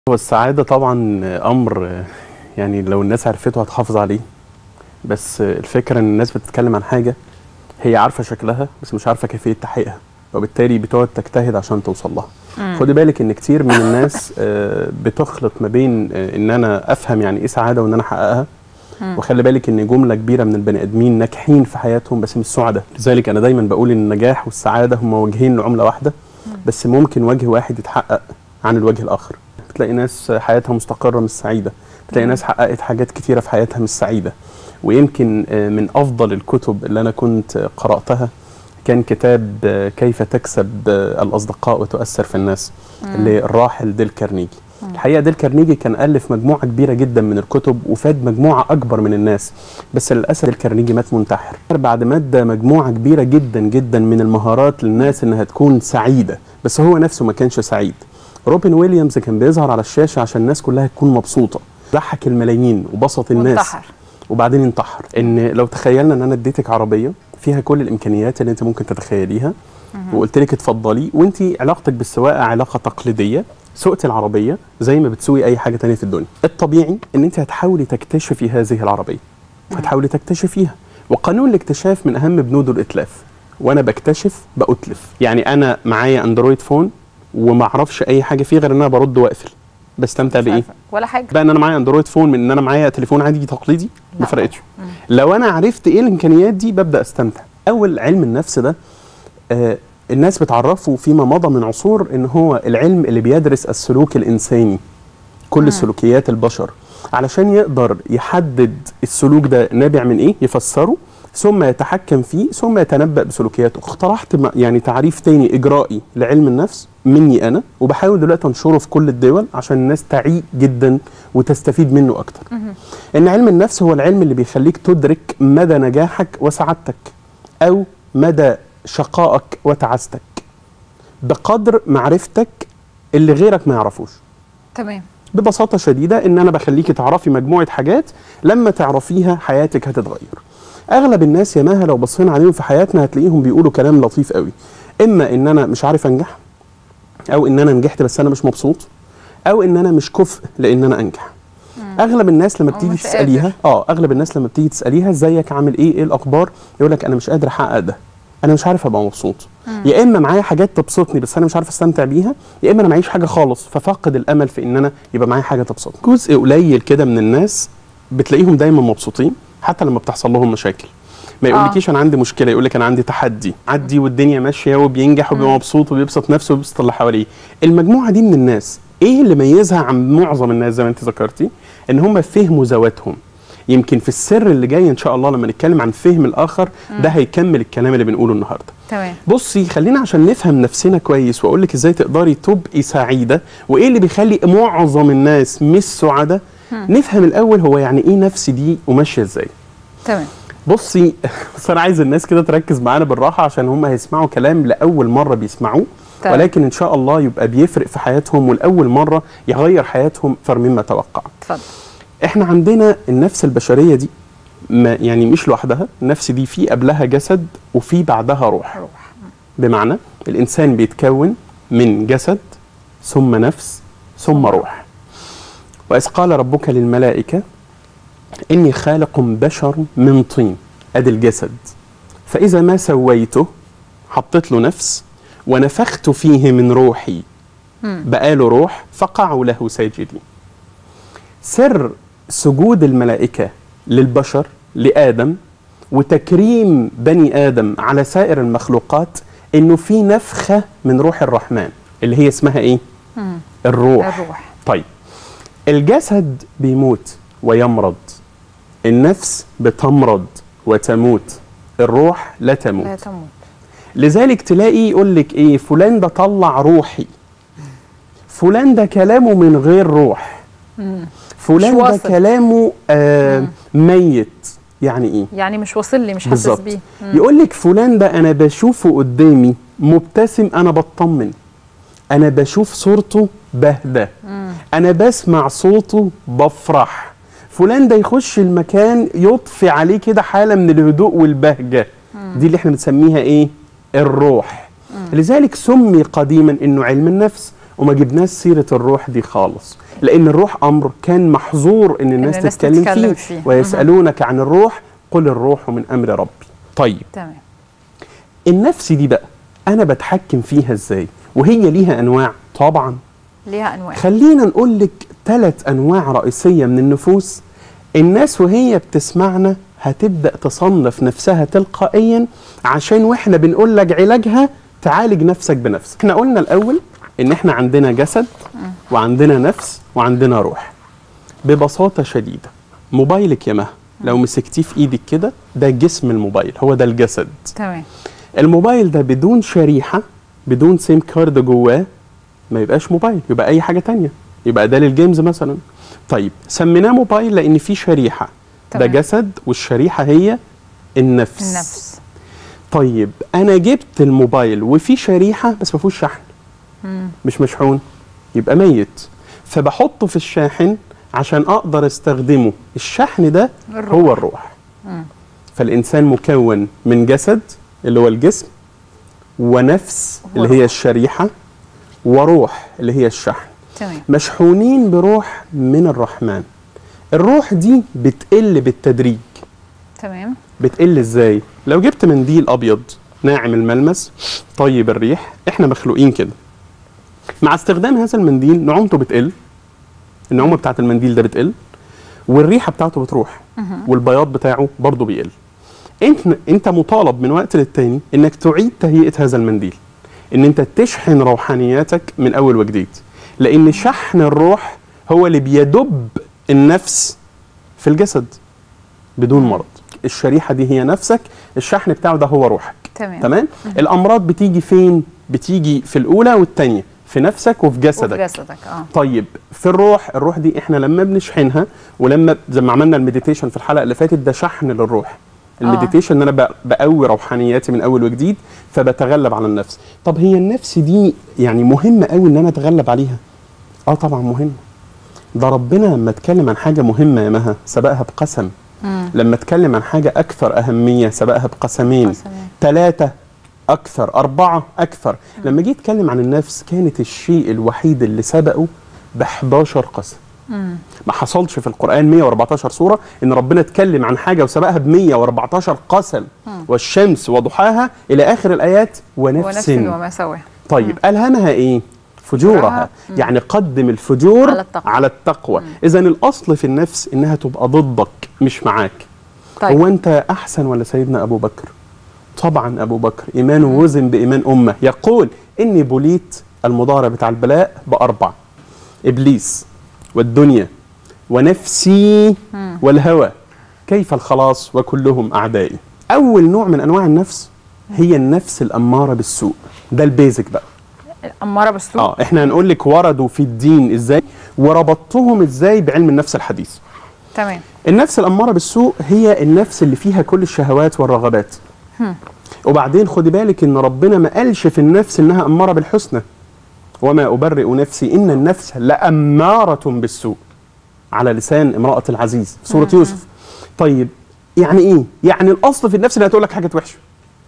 هو السعادة طبعا أمر يعني لو الناس عرفته هتحافظ عليه بس الفكرة إن الناس بتتكلم عن حاجة هي عارفة شكلها بس مش عارفة كيفية تحقيقها وبالتالي بتقعد تجتهد عشان توصل لها خدي بالك إن كتير من الناس آه، بتخلط ما بين آه، إن أنا أفهم يعني إيه سعادة وإن أنا أحققها وخلي بالك ان جمله كبيره من البني ادمين ناجحين في حياتهم بس مش سعداء لذلك انا دايما بقول ان النجاح والسعاده هما وجهين لعمله واحده بس ممكن وجه واحد يتحقق عن الوجه الاخر بتلاقي ناس حياتها مستقره مش سعيده بتلاقي ناس حققت حاجات كتيره في حياتها مش سعيده ويمكن آه، من افضل الكتب اللي انا كنت آه، قراتها كان كتاب آه، كيف تكسب آه، الاصدقاء وتؤثر في الناس للراحل ديل كارنيجي الحقيقه ديل كارنيجي كان الف مجموعه كبيره جدا من الكتب وفاد مجموعه اكبر من الناس بس للاسف ديل كارنيجي مات منتحر بعد ما ادى مجموعه كبيره جدا جدا من المهارات للناس انها تكون سعيده بس هو نفسه ما كانش سعيد روبن ويليامز كان بيظهر على الشاشه عشان الناس كلها تكون مبسوطه ضحك الملايين وبسط الناس منتحر وبعدين انتحر ان لو تخيلنا ان انا اديتك عربيه فيها كل الامكانيات اللي انت ممكن تتخيليها وقلت لك اتفضلي وانت علاقتك بالسواقه علاقه تقليديه سوقت العربيه زي ما بتسوقي اي حاجه تانية في الدنيا الطبيعي ان انت هتحاولي تكتشفي هذه العربيه هتحاولي تكتشفيها وقانون الاكتشاف من اهم بنوده الاتلاف وانا بكتشف بأتلف يعني انا معايا اندرويد فون وما اعرفش اي حاجه فيه غير ان انا برد واقفل بستمتع مش بايه عارفة. ولا حاجه بقى ان انا معايا اندرويد فون من ان انا معايا تليفون عادي تقليدي ما لا. فرقتش لو انا عرفت ايه الامكانيات دي ببدا استمتع اول علم النفس ده آه الناس بتعرفه فيما مضى من عصور ان هو العلم اللي بيدرس السلوك الانساني كل سلوكيات البشر علشان يقدر يحدد السلوك ده نابع من ايه يفسره ثم يتحكم فيه ثم يتنبأ بسلوكياته اقترحت م- يعني تعريف تاني إجرائي لعلم النفس مني أنا وبحاول دلوقتي أنشره في كل الدول عشان الناس تعيه جدا وتستفيد منه أكتر إن علم النفس هو العلم اللي بيخليك تدرك مدى نجاحك وسعادتك أو مدى شقائك وتعاستك بقدر معرفتك اللي غيرك ما يعرفوش تمام ببساطه شديده ان انا بخليكي تعرفي مجموعه حاجات لما تعرفيها حياتك هتتغير اغلب الناس يا ماها لو بصينا عليهم في حياتنا هتلاقيهم بيقولوا كلام لطيف قوي اما ان انا مش عارف انجح او ان انا نجحت بس انا مش مبسوط او ان انا مش كفء لان انا انجح اغلب الناس لما أو بتيجي مش تساليها قادر. اه اغلب الناس لما بتيجي تساليها ازيك عامل ايه ايه الاخبار يقول لك انا مش قادر احقق ده انا مش عارف ابقى مبسوط يا اما معايا حاجات تبسطني بس انا مش عارف استمتع بيها يا اما انا معيش حاجه خالص ففاقد الامل في ان انا يبقى معايا حاجه تبسطني جزء قليل كده من الناس بتلاقيهم دايما مبسوطين حتى لما بتحصل لهم مشاكل ما يقولكيش انا عندي مشكله يقول لك انا عندي تحدي عدي والدنيا ماشيه وبينجح وبيبقى مبسوط وبيبسط نفسه وبيبسط اللي حواليه المجموعه دي من الناس ايه اللي ميزها عن معظم الناس زي ما انت ذكرتي ان هم فهموا ذواتهم يمكن في السر اللي جاي ان شاء الله لما نتكلم عن فهم الاخر ده هيكمل الكلام اللي بنقوله النهارده تمام بصي خلينا عشان نفهم نفسنا كويس واقول لك ازاي تقدري تبقي سعيده وايه اللي بيخلي معظم الناس مش سعداء نفهم الاول هو يعني ايه نفس دي وماشيه ازاي تمام بصي بس انا عايز الناس كده تركز معانا بالراحه عشان هم هيسمعوا كلام لاول مره بيسمعوه تمام. ولكن ان شاء الله يبقى بيفرق في حياتهم ولاول مره يغير حياتهم اكثر مما توقع اتفضل احنا عندنا النفس البشريه دي ما يعني مش لوحدها النفس دي في قبلها جسد وفي بعدها روح روح بمعنى الإنسان بيتكون من جسد ثم نفس ثم روح وإذ قال ربك للملائكة إني خالق بشر من طين أدي الجسد فإذا ما سويته حطيت له نفس ونفخت فيه من روحي بقى له روح فقعوا له ساجدين سر سجود الملائكة للبشر لآدم وتكريم بني آدم على سائر المخلوقات إنه في نفخة من روح الرحمن اللي هي اسمها إيه؟ الروح الروح طيب الجسد بيموت ويمرض النفس بتمرض وتموت الروح لا تموت لا تموت لذلك تلاقي يقول لك ايه فلان ده طلع روحي فلان ده كلامه من غير روح فلان مش ده واصل. كلامه آه ميت يعني ايه يعني مش واصل لي مش حاسس بالظبط بيه مم. يقول لك فلان ده انا بشوفه قدامي مبتسم انا بطمن انا بشوف صورته بهدى انا بسمع صوته بفرح فلان ده يخش المكان يطفي عليه كده حاله من الهدوء والبهجه دي اللي احنا بنسميها ايه الروح لذلك سمي قديما انه علم النفس وما جبناش سيره الروح دي خالص لان الروح امر كان محظور ان الناس, الناس تتكلم, تتكلم فيه, فيه. ويسالونك عن الروح قل الروح من امر ربي طيب تمام النفس دي بقى انا بتحكم فيها ازاي وهي ليها انواع طبعا ليها انواع خلينا نقول لك ثلاث انواع رئيسيه من النفوس الناس وهي بتسمعنا هتبدا تصنف نفسها تلقائيا عشان واحنا بنقول لك علاجها تعالج نفسك بنفسك احنا قلنا الاول ان احنا عندنا جسد وعندنا نفس وعندنا روح ببساطه شديده موبايلك يا مها لو مسكتيه في ايدك كده ده جسم الموبايل هو ده الجسد تمام الموبايل ده بدون شريحه بدون سيم كارد جواه ما يبقاش موبايل يبقى اي حاجه تانية يبقى ده للجيمز مثلا طيب سميناه موبايل لان فيه شريحه ده تمام. جسد والشريحه هي النفس النفس طيب انا جبت الموبايل وفي شريحه بس ما فيهوش شحن مم. مش مشحون يبقى ميت فبحطه في الشاحن عشان اقدر استخدمه الشحن ده الروح. هو الروح مم. فالانسان مكون من جسد اللي هو الجسم ونفس اللي هي وروح. الشريحه وروح اللي هي الشحن تمام مشحونين بروح من الرحمن الروح دي بتقل بالتدريج تمام بتقل ازاي لو جبت منديل ابيض ناعم الملمس طيب الريح احنا مخلوقين كده مع استخدام هذا المنديل نعومته بتقل النعومه بتاعت المنديل ده بتقل والريحه بتاعته بتروح والبياض بتاعه برضه بيقل انت انت مطالب من وقت للتاني انك تعيد تهيئه هذا المنديل ان انت تشحن روحانياتك من اول وجديد لان شحن الروح هو اللي بيدب النفس في الجسد بدون مرض الشريحه دي هي نفسك الشحن بتاعه ده هو روحك تمام تمام الامراض بتيجي فين بتيجي في الاولى والثانيه في نفسك وفي جسدك وفي جسدك اه طيب في الروح الروح دي احنا لما بنشحنها ولما زي ما عملنا المديتيشن في الحلقه اللي فاتت ده شحن للروح المديتيشن ان انا ب- بقوي روحانياتي من اول وجديد فبتغلب على النفس طب هي النفس دي يعني مهمه قوي ان انا اتغلب عليها اه طبعا مهمه ده ربنا لما اتكلم عن حاجه مهمه يا مها سبقها بقسم مم. لما اتكلم عن حاجه اكثر اهميه سبقها بقسمين قسمين. ثلاثه اكثر اربعه اكثر لما جيت اتكلم عن النفس كانت الشيء الوحيد اللي سبقه ب 11 قسم مم. ما حصلش في القرآن 114 سورة إن ربنا اتكلم عن حاجة وسبقها ب 114 قسم والشمس وضحاها إلى آخر الآيات ونفس, ونفس وما سواها طيب ألهمها إيه؟ فجورها فجورها. مم. يعني قدم الفجور على التقوى. على التقوى إذا الأصل في النفس إنها تبقى ضدك مش معاك طيب هو أنت أحسن ولا سيدنا أبو بكر؟ طبعا أبو بكر إيمانه وزن بإيمان أمة يقول إني بليت المضارع بتاع البلاء بأربع إبليس والدنيا ونفسي والهوى كيف الخلاص وكلهم أعدائي أول نوع من أنواع النفس هي النفس الأمارة بالسوء ده البيزك بقى الأمارة بالسوء اه احنا هنقول لك وردوا في الدين ازاي وربطتهم ازاي بعلم النفس الحديث تمام النفس الأمارة بالسوء هي النفس اللي فيها كل الشهوات والرغبات وبعدين خدي بالك ان ربنا ما قالش في النفس انها أمارة بالحسنى وما أبرئ نفسي إن النفس لأمارة بالسوء على لسان امرأة العزيز في سورة يوسف طيب يعني ايه؟ يعني الأصل في النفس انها تقول لك حاجة وحشة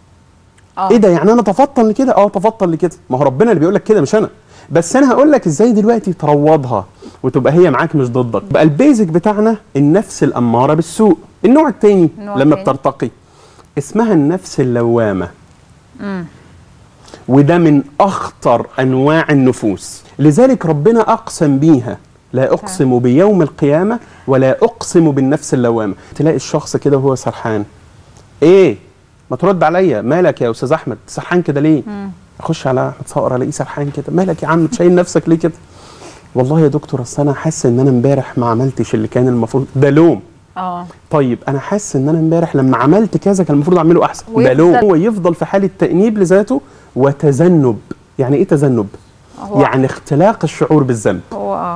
اه ايه ده يعني انا تفطن لكده اه تفطن لكده ما هو ربنا اللي بيقول لك كده مش انا بس انا هقول لك ازاي دلوقتي تروضها وتبقى هي معاك مش ضدك بقى البيزك بتاعنا النفس الاماره بالسوء النوع الثاني النوع لما التاني. بترتقي اسمها النفس اللوامه مم. وده من اخطر انواع النفوس لذلك ربنا اقسم بيها لا اقسم بيوم القيامه ولا اقسم بالنفس اللوامه تلاقي الشخص كده وهو سرحان ايه ما ترد عليا مالك يا استاذ احمد سرحان كده ليه مم. اخش على احمد صقر الاقيه سرحان كده مالك يا عم تشيل نفسك ليه كده والله يا دكتور اصل انا حاسس ان انا امبارح ما عملتش اللي كان المفروض ده لوم اه طيب انا حاسس ان انا امبارح لما عملت كذا كان المفروض اعمله احسن ده ويفضل- لوم هو يفضل في حاله تانيب لذاته وتذنب يعني ايه تذنب هو يعني اختلاق الشعور بالذنب هو اه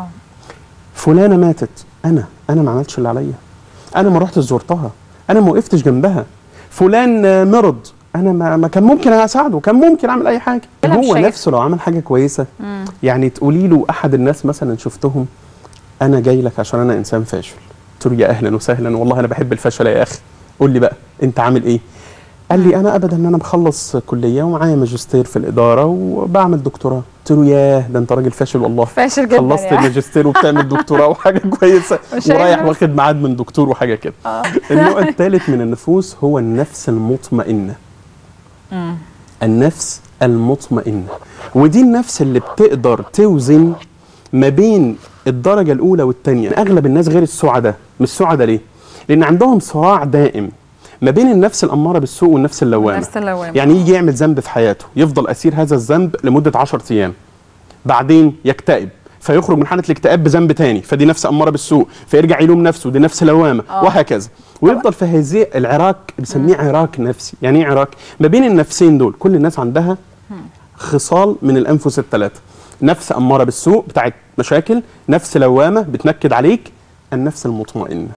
فلانه ماتت انا انا ما عملتش اللي عليا انا ما رحتش زرتها انا ما وقفتش جنبها فلان آه، مرض انا ما, ما كان ممكن اساعده كان ممكن اعمل اي حاجه لا، مش هو شايف. نفسه لو عمل حاجه كويسه مم. يعني تقولي له احد الناس مثلا شفتهم انا جاي لك عشان انا انسان فاشل قلت له يا اهلا وسهلا والله انا بحب الفشل يا اخي قول لي بقى انت عامل ايه قال لي انا ابدا ان انا مخلص كليه ومعايا ماجستير في الاداره وبعمل دكتوراه قلت له ياه ده انت راجل فاشل والله فاشل جدا خلصت يعني. الماجستير وبتعمل دكتوراه وحاجه كويسه مش ورايح عارف. واخد ميعاد من دكتور وحاجه كده اه النوع الثالث من النفوس هو النفس المطمئنه مم. النفس المطمئنه ودي النفس اللي بتقدر توزن ما بين الدرجه الاولى والثانيه اغلب الناس غير السعداء مش سعداء ليه لان عندهم صراع دائم ما بين النفس الاماره بالسوء والنفس اللوامه نفس اللوامه يعني يجي يعمل ذنب في حياته يفضل اسير هذا الذنب لمده 10 ايام بعدين يكتئب فيخرج من حاله الاكتئاب بذنب تاني فدي نفس اماره بالسوء فيرجع يلوم نفسه دي نفس لوامه آه. وهكذا ويفضل في هذه العراك بنسميه عراك نفسي يعني ايه عراك ما بين النفسين دول كل الناس عندها خصال من الانفس الثلاثه نفس اماره بالسوء بتاعت مشاكل نفس لوامه بتنكد عليك النفس المطمئنه